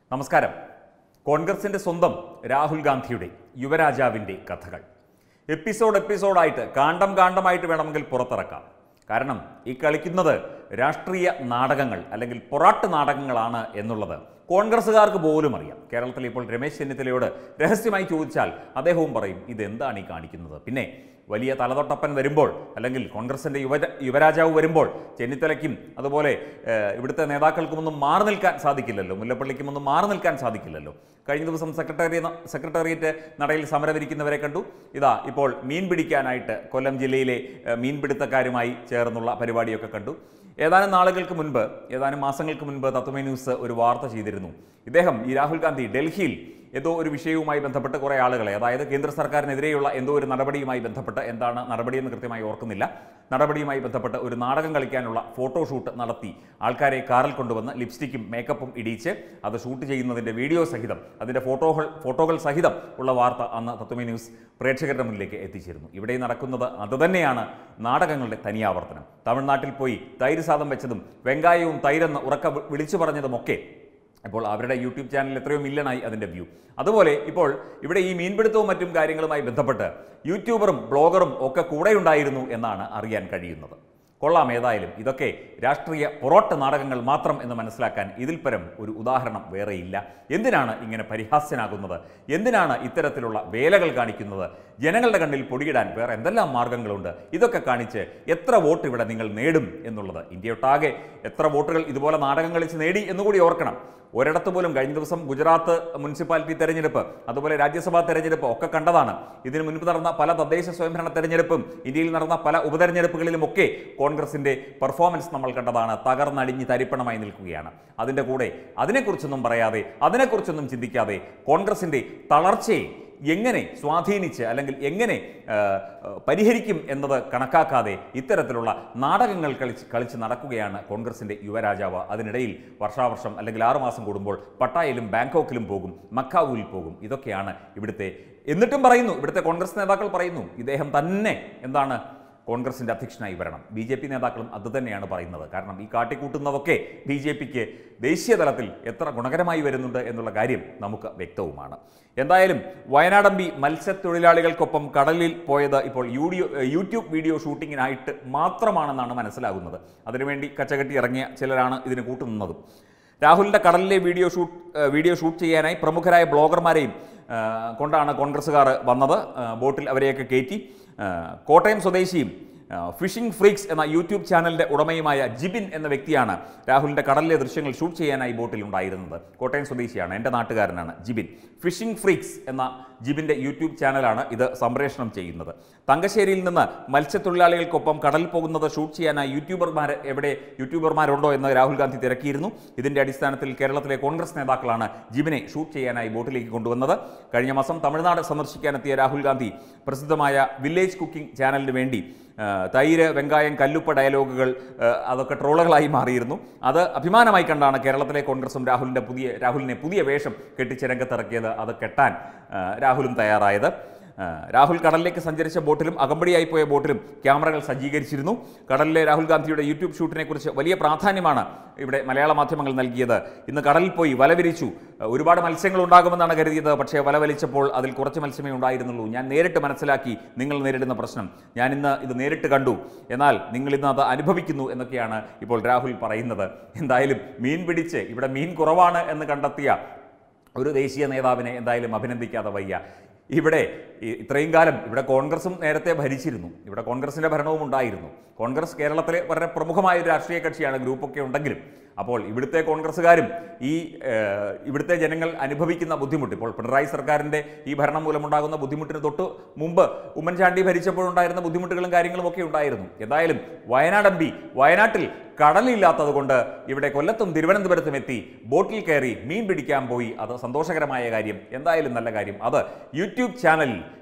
നമസ്കാരം കോൺഗ്രസിന്റെ സ്വന്തം രാഹുൽ ഗാന്ധിയുടെ യുവരാജാവിൻ്റെ കഥകൾ എപ്പിസോഡ് എപ്പിസോഡായിട്ട് കാണ്ടം കാണ്ടമായിട്ട് വേണമെങ്കിൽ പുറത്തിറക്കാം കാരണം ഈ കളിക്കുന്നത് രാഷ്ട്രീയ നാടകങ്ങൾ അല്ലെങ്കിൽ പൊറാട്ട് നാടകങ്ങളാണ് എന്നുള്ളത് കോൺഗ്രസ്സുകാർക്ക് പോലും അറിയാം കേരളത്തിൽ ഇപ്പോൾ രമേശ് ചെന്നിത്തലയോട് രഹസ്യമായി ചോദിച്ചാൽ അദ്ദേഹവും പറയും ഇതെന്താണ് ഈ കാണിക്കുന്നത് പിന്നെ വലിയ തലതൊട്ടപ്പൻ വരുമ്പോൾ അല്ലെങ്കിൽ കോൺഗ്രസിൻ്റെ യുവ യുവരാജാവ് വരുമ്പോൾ ചെന്നിത്തലയ്ക്കും അതുപോലെ ഏഹ്, ഇവിടുത്തെ നേതാക്കൾക്കുമൊന്നും മാറി നിൽക്കാൻ സാധിക്കില്ലല്ലോ മുല്ലപ്പള്ളിക്കുമൊന്നും മാറി നിൽക്കാൻ സാധിക്കില്ലല്ലോ കഴിഞ്ഞ ദിവസം സെക്രട്ടറി സെക്രട്ടേറിയറ്റ് നടയിൽ സമരമിരിക്കുന്നവരെ കണ്ടു ഇതാ ഇപ്പോൾ മീൻ പിടിക്കാനായിട്ട് കൊല്ലം ജില്ലയിലെ ഏഹ്, മീൻപിടുത്തക്കാരുമായി ചേർന്നുള്ള പരിപാടിയൊക്കെ കണ്ടു ഏതാനും നാളുകൾക്ക് മുൻപ് ഏതാനും മാസങ്ങൾക്ക് മുൻപ് തത്വമേ ന്യൂസ് ഒരു വാർത്ത ചെയ്തിരുന്നു ഇദ്ദേഹം ഈ രാഹുൽ ഗാന്ധി ഡൽഹിയിൽ ഏതോ ഒരു വിഷയവുമായി ബന്ധപ്പെട്ട് കുറേ ആളുകളെ അതായത് കേന്ദ്ര സർക്കാരിനെതിരെയുള്ള എന്തോ ഒരു നടപടിയുമായി ബന്ധപ്പെട്ട് എന്താണ് നടപടിയെന്ന് കൃത്യമായി ഓർക്കുന്നില്ല നടപടിയുമായി ബന്ധപ്പെട്ട് ഒരു നാടകം കളിക്കാനുള്ള ഫോട്ടോഷൂട്ട് നടത്തി ആൾക്കാരെ കാറിൽ കൊണ്ടുവന്ന് ലിപ്സ്റ്റിക്കും മേക്കപ്പും ഇടിയിച്ച് അത് ഷൂട്ട് ചെയ്യുന്നതിൻ്റെ വീഡിയോ സഹിതം അതിൻ്റെ ഫോട്ടോകൾ ഫോട്ടോകൾ സഹിതം ഉള്ള വാർത്ത അന്ന് തത്വമേ ന്യൂസ് പ്രേക്ഷകരുടെ മുന്നിലേക്ക് എത്തിച്ചിരുന്നു ഇവിടെ നടക്കുന്നത് അതുതന്നെയാണ് നാടകങ്ങളുടെ തനിയാവർത്തനം തമിഴ്നാട്ടിൽ പോയി തൈര് സാദം വെച്ചതും വെങ്കായവും തൈരെന്ന് ഉറക്ക വി- വിളിച്ചു പറഞ്ഞതുമൊക്കെ ഇപ്പോൾ അവരുടെ യൂട്യൂബ് ചാനലിൽ എത്രയോ മില്യണായി അതിൻ്റെ വ്യൂ അതുപോലെ ഇപ്പോൾ ഇവിടെ ഈ മീൻപിടുത്തവും മറ്റും കാര്യങ്ങളുമായി ബന്ധപ്പെട്ട് യൂട്യൂബറും ബ്ലോഗറും ഒക്കെ കൂടെയുണ്ടായിരുന്നു എന്നാണ് അറിയാൻ കഴിയുന്നത് കൊള്ളാം ഏതായാലും ഇതൊക്കെ രാഷ്ട്രീയ പൊറോട്ട് നാടകങ്ങൾ മാത്രം എന്ന് മനസ്സിലാക്കാൻ ഇതിൽ പരം ഒരു ഉദാഹരണം വേറെയില്ല എന്തിനാണ് ഇങ്ങനെ പരിഹാസ്യനാകുന്നത് എന്തിനാണ് ഇത്തരത്തിലുള്ള വേലകൾ കാണിക്കുന്നത് ജനങ്ങളുടെ കണ്ണിൽ പൊടിയിടാൻ വേറെ എന്തെല്ലാം മാർഗങ്ങളുണ്ട് ഇതൊക്കെ കാണിച്ച് എത്ര വോട്ട് ഇവിടെ നിങ്ങൾ നേടും എന്നുള്ളത് ഇന്ത്യയൊട്ടാകെ എത്ര വോട്ടുകൾ ഇതുപോലെ നാടകം കളിച്ച് നേടി എന്നുകൂടി ഓർക്കണം ഒരിടത്ത് പോലും കഴിഞ്ഞ ദിവസം ഗുജറാത്ത് മുനിസിപ്പാലിറ്റി തെരഞ്ഞെടുപ്പ് അതുപോലെ രാജ്യസഭാ തെരഞ്ഞെടുപ്പ് ഒക്കെ കണ്ടതാണ് ഇതിനു മുൻപ് നടന്ന പല തദ്ദേശ സ്വയംഭരണ തെരഞ്ഞെടുപ്പും ഇന്ത്യയിൽ നടന്ന പല ഉപതെരഞ്ഞെടുപ്പുകളിലുമൊക്കെ കോൺഗ്രസിന്റെ പെർഫോമൻസ് നമ്മൾ കണ്ടതാണ് തകർന്നടിഞ്ഞ് തരിപ്പണമായി നിൽക്കുകയാണ് അതിൻ്റെ കൂടെ അതിനെക്കുറിച്ചൊന്നും പറയാതെ അതിനെക്കുറിച്ചൊന്നും ചിന്തിക്കാതെ കോൺഗ്രസിന്റെ തളർച്ചയെ എങ്ങനെ സ്വാധീനിച്ച് അല്ലെങ്കിൽ എങ്ങനെ ആ, ആ, പരിഹരിക്കും എന്നത് കണക്കാക്കാതെ ഇത്തരത്തിലുള്ള നാടകങ്ങൾ കളിച്ച് കളിച്ച് നടക്കുകയാണ് കോൺഗ്രസിന്റെ യുവരാജാവ് അതിനിടയിൽ വർഷാവർഷം അല്ലെങ്കിൽ ആറുമാസം കൂടുമ്പോൾ പട്ടായയിലും ബാങ്കോക്കിലും പോകും മക്കാവുവിൽ പോകും ഇതൊക്കെയാണ് ഇവിടുത്തെ എന്നിട്ടും പറയുന്നു ഇവിടുത്തെ കോൺഗ്രസ് നേതാക്കൾ പറയുന്നു ഇദ്ദേഹം തന്നെ എന്താണ് കോൺഗ്രസിന്റെ അധ്യക്ഷനായി വരണം ബി ജെ പി നേതാക്കളും അതുതന്നെയാണ് പറയുന്നത് കാരണം ഈ കാട്ടിക്കൂട്ടുന്നതൊക്കെ ബി ജെ പിക്ക് ദേശീയ തലത്തിൽ എത്ര ഗുണകരമായി വരുന്നുണ്ട് എന്നുള്ള കാര്യം നമുക്ക് വ്യക്തവുമാണ് എന്തായാലും വയനാടമ്പി മത്സ്യത്തൊഴിലാളികൾക്കൊപ്പം കടലിൽ പോയത് ഇപ്പോൾ യൂഡിയോ യൂട്യൂബ് വീഡിയോ ഷൂട്ടിങ്ങിനായിട്ട് മാത്രമാണെന്നാണ് മനസ്സിലാകുന്നത് അതിനുവേണ്ടി കച്ചകെട്ടി ഇറങ്ങിയ ചിലരാണ് ഇതിന് കൂട്ടുനിന്നതും രാഹുലിൻ്റെ കടലിലെ വീഡിയോ ഷൂട്ട് ഏഹ് വീഡിയോ ഷൂട്ട് ചെയ്യാനായി പ്രമുഖരായ ബ്ലോഗർമാരെയും ഏഹ് കൊണ്ടാണ് കോൺഗ്രസ്സുകാർ വന്നത് ഏഹ് ബോട്ടിൽ അവരെയൊക്കെ കയറ്റി ഏഹ് കോട്ടയം സ്വദേശിയും ഏഹ് ഫിഷിംഗ് ഫ്രീക്സ് എന്ന യൂട്യൂബ് ചാനലിൻ്റെ ഉടമയുമായ ജിബിൻ എന്ന വ്യക്തിയാണ് രാഹുലിൻ്റെ കടലിലെ ദൃശ്യങ്ങൾ ഷൂട്ട് ചെയ്യാനായി ബോട്ടിൽ ഉണ്ടായിരുന്നത് കോട്ടയം സ്വദേശിയാണ് എൻ്റെ നാട്ടുകാരനാണ് ജിബിൻ ഫിഷിംഗ് ഫ്രീക്സ് എന്ന ജിബിൻ്റെ യൂട്യൂബ് ചാനലാണ് ഇത് സംപ്രേഷണം ചെയ്യുന്നത് തങ്കശ്ശേരിയിൽ നിന്ന് മത്സ്യത്തൊഴിലാളികൾക്കൊപ്പം കടലിൽ പോകുന്നത് ഷൂട്ട് ചെയ്യാനായി യൂട്യൂബർമാർ എവിടെ യൂട്യൂബർമാരുണ്ടോ എന്ന് രാഹുൽ ഗാന്ധി തിരക്കിയിരുന്നു ഇതിന്റെ അടിസ്ഥാനത്തിൽ കേരളത്തിലെ കോൺഗ്രസ് നേതാക്കളാണ് ജിബിനെ ഷൂട്ട് ചെയ്യാനായി ബോട്ടിലേക്ക് കൊണ്ടുവന്നത് കഴിഞ്ഞ മാസം തമിഴ്നാട് സന്ദർശിക്കാനെത്തിയ രാഹുൽ ഗാന്ധി പ്രസിദ്ധമായ വില്ലേജ് കുക്കിംഗ് ചാനലിന് വേണ്ടി ആ, തൈര് വെങ്കായം കല്ലുപ്പ ഡയലോഗുകൾ ആ, അതൊക്കെ ട്രോളുകളായി മാറിയിരുന്നു അത് അഭിമാനമായി കണ്ടാണ് കേരളത്തിലെ കോൺഗ്രസും രാഹുലിൻ്റെ പുതിയ രാഹുലിനെ പുതിയ വേഷം കെട്ടിച്ച് രംഗത്തിറക്കിയത് അത് കെട്ടാൻ ആ, രാഹുലും തയ്യാറായത് ആ, രാഹുൽ കടലിലേക്ക് സഞ്ചരിച്ച ബോട്ടിലും അകമ്പടിയായി പോയ ബോട്ടിലും ക്യാമറകൾ സജ്ജീകരിച്ചിരുന്നു കടലിലെ രാഹുൽ ഗാന്ധിയുടെ യൂട്യൂബ് ഷൂട്ടിനെ കുറിച്ച് വലിയ പ്രാധാന്യമാണ് ഇവിടെ മലയാള മാധ്യമങ്ങൾ നൽകിയത് ഇന്ന് കടലിൽ പോയി വല വിരിച്ചു ആ, ഒരുപാട് മത്സ്യങ്ങൾ ഉണ്ടാകുമെന്നാണ് കരുതിയത് പക്ഷേ വല വലിച്ചപ്പോൾ അതിൽ കുറച്ച് മത്സ്യമേ ഉണ്ടായിരുന്നുള്ളൂ ഞാൻ നേരിട്ട് മനസ്സിലാക്കി നിങ്ങൾ നേരിടുന്ന പ്രശ്നം ഞാൻ ഇന്ന് ഇത് നേരിട്ട് കണ്ടു എന്നാൽ നിങ്ങൾ ഇന്ന് അത് അനുഭവിക്കുന്നു എന്നൊക്കെയാണ് ഇപ്പോൾ രാഹുൽ പറയുന്നത് എന്തായാലും മീൻ പിടിച്ച് ഇവിടെ മീൻ കുറവാണ് എന്ന് കണ്ടെത്തിയ ഒരു ദേശീയ നേതാവിനെ എന്തായാലും അഭിനന്ദിക്കാതെ വയ്യ ഇവിടെ ഈ ഇത്രയും കാലം ഇവിടെ കോൺഗ്രസും നേരത്തെ ഭരിച്ചിരുന്നു ഇവിടെ കോൺഗ്രസിൻ്റെ ഭരണവും ഉണ്ടായിരുന്നു കോൺഗ്രസ് കേരളത്തിലെ വളരെ പ്രമുഖമായ ഒരു രാഷ്ട്രീയ കക്ഷിയാണ് ഗ്രൂപ്പൊക്കെ ഉണ്ടെങ്കിലും അപ്പോൾ ഇവിടുത്തെ കോൺഗ്രസ്സുകാരും ഈ ഏഹ്, ഇവിടുത്തെ ജനങ്ങൾ അനുഭവിക്കുന്ന ബുദ്ധിമുട്ട് ഇപ്പോൾ പിണറായി സർക്കാരിൻ്റെ ഈ ഭരണം മൂലമുണ്ടാകുന്ന ബുദ്ധിമുട്ടിന് തൊട്ട് മുമ്പ് ഉമ്മൻചാണ്ടി ഭരിച്ചപ്പോഴുണ്ടായിരുന്ന ബുദ്ധിമുട്ടുകളും കാര്യങ്ങളും ഒക്കെ ഉണ്ടായിരുന്നു എന്തായാലും വയനാട് എം പി വയനാട്ടിൽ കടലില്ലാത്തത് കൊണ്ട് ഇവിടെ കൊല്ലത്തും തിരുവനന്തപുരത്തും എത്തി ബോട്ടിൽ കയറി മീൻ പിടിക്കാൻ പോയി അത് സന്തോഷകരമായ കാര്യം എന്തായാലും നല്ല കാര്യം അത് യൂട്യൂബ് ചാനലിൽ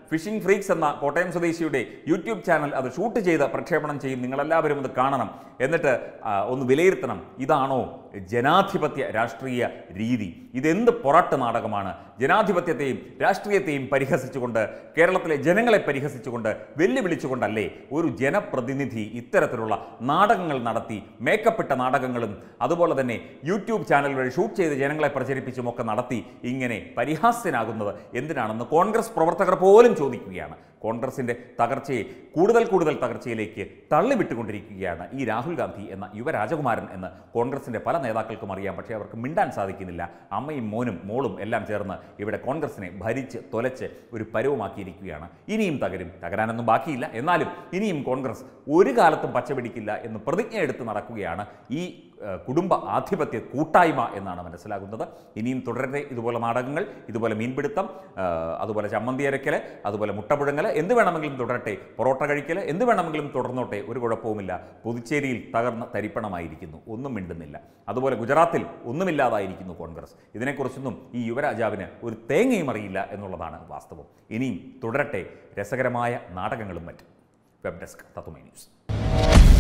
ഫിഷിംഗ് ഫ്രീക്സ് എന്ന കോട്ടയം സ്വദേശിയുടെ യൂട്യൂബ് ചാനൽ അത് ഷൂട്ട് ചെയ്ത് പ്രക്ഷേപണം ചെയ്യും നിങ്ങളെല്ലാവരും അത് കാണണം എന്നിട്ട് ആ, ഒന്ന് വിലയിരുത്തണം ഇതാണോ ജനാധിപത്യ രാഷ്ട്രീയ രീതി ഇതെന്ത് പൊറട്ട് നാടകമാണ് ജനാധിപത്യത്തെയും രാഷ്ട്രീയത്തെയും പരിഹസിച്ചുകൊണ്ട് കേരളത്തിലെ ജനങ്ങളെ പരിഹസിച്ചുകൊണ്ട് വെല്ലുവിളിച്ചുകൊണ്ടല്ലേ ഒരു ജനപ്രതിനിധി ഇത്തരത്തിലുള്ള നാടകങ്ങൾ നടത്തി മേക്കപ്പെട്ട നാടകങ്ങളും അതുപോലെ തന്നെ യൂട്യൂബ് ചാനൽ വഴി ഷൂട്ട് ചെയ്ത് ജനങ്ങളെ പ്രചരിപ്പിച്ചും ഒക്കെ നടത്തി ഇങ്ങനെ പരിഹാസ്യനാകുന്നത് എന്തിനാണെന്ന് കോൺഗ്രസ് പ്രവർത്തകർ പോലും ചോദിക്കുകയാണ് കോൺഗ്രസിന്റെ തകർച്ചയെ കൂടുതൽ കൂടുതൽ തകർച്ചയിലേക്ക് തള്ളിവിട്ടുകൊണ്ടിരിക്കുകയാണ് ഈ രാഹുൽ ഗാന്ധി എന്ന യുവരാജകുമാരൻ എന്ന് കോൺഗ്രസിന്റെ പല നേതാക്കൾക്കും അറിയാം പക്ഷേ അവർക്ക് മിണ്ടാൻ സാധിക്കുന്നില്ല അമ്മയും മോനും മോളും എല്ലാം ചേർന്ന് ഇവിടെ കോൺഗ്രസിനെ ഭരിച്ച് തൊലച്ച് ഒരു പരുവമാക്കിയിരിക്കുകയാണ് ഇനിയും തകരും തകരാനൊന്നും ബാക്കിയില്ല എന്നാലും ഇനിയും കോൺഗ്രസ് ഒരു കാലത്തും പച്ചപിടിക്കില്ല എന്ന് പ്രതിജ്ഞ എടുത്ത് നടക്കുകയാണ് ഈ ഏഹ്, കുടുംബ ആധിപത്യ കൂട്ടായ്മ എന്നാണ് മനസ്സിലാകുന്നത് ഇനിയും തുടരട്ടെ ഇതുപോലെ നാടകങ്ങൾ ഇതുപോലെ മീൻപിടുത്തം ഏഹ്, അതുപോലെ ചമ്മന്തി അരക്കൽ അതുപോലെ മുട്ടപുഴങ്ങൽ എന്ത് വേണമെങ്കിലും തുടരട്ടെ പൊറോട്ട കഴിക്കൽ എന്ത് വേണമെങ്കിലും തുടർന്നോട്ടെ ഒരു കുഴപ്പവുമില്ല പുതുച്ചേരിയിൽ തകർന്ന തരിപ്പണമായിരിക്കുന്നു ഒന്നും മിണ്ടുന്നില്ല അതുപോലെ ഗുജറാത്തിൽ ഒന്നുമില്ലാതായിരിക്കുന്നു കോൺഗ്രസ് ഇതിനെക്കുറിച്ചൊന്നും ഈ യുവരാജാവിന് ഒരു തേങ്ങയും അറിയില്ല എന്നുള്ളതാണ് വാസ്തവം ഇനിയും തുടരട്ടെ രസകരമായ നാടകങ്ങളും മറ്റും വെബ് ഡെസ്ക് തത്തുമൈ ന്യൂസ്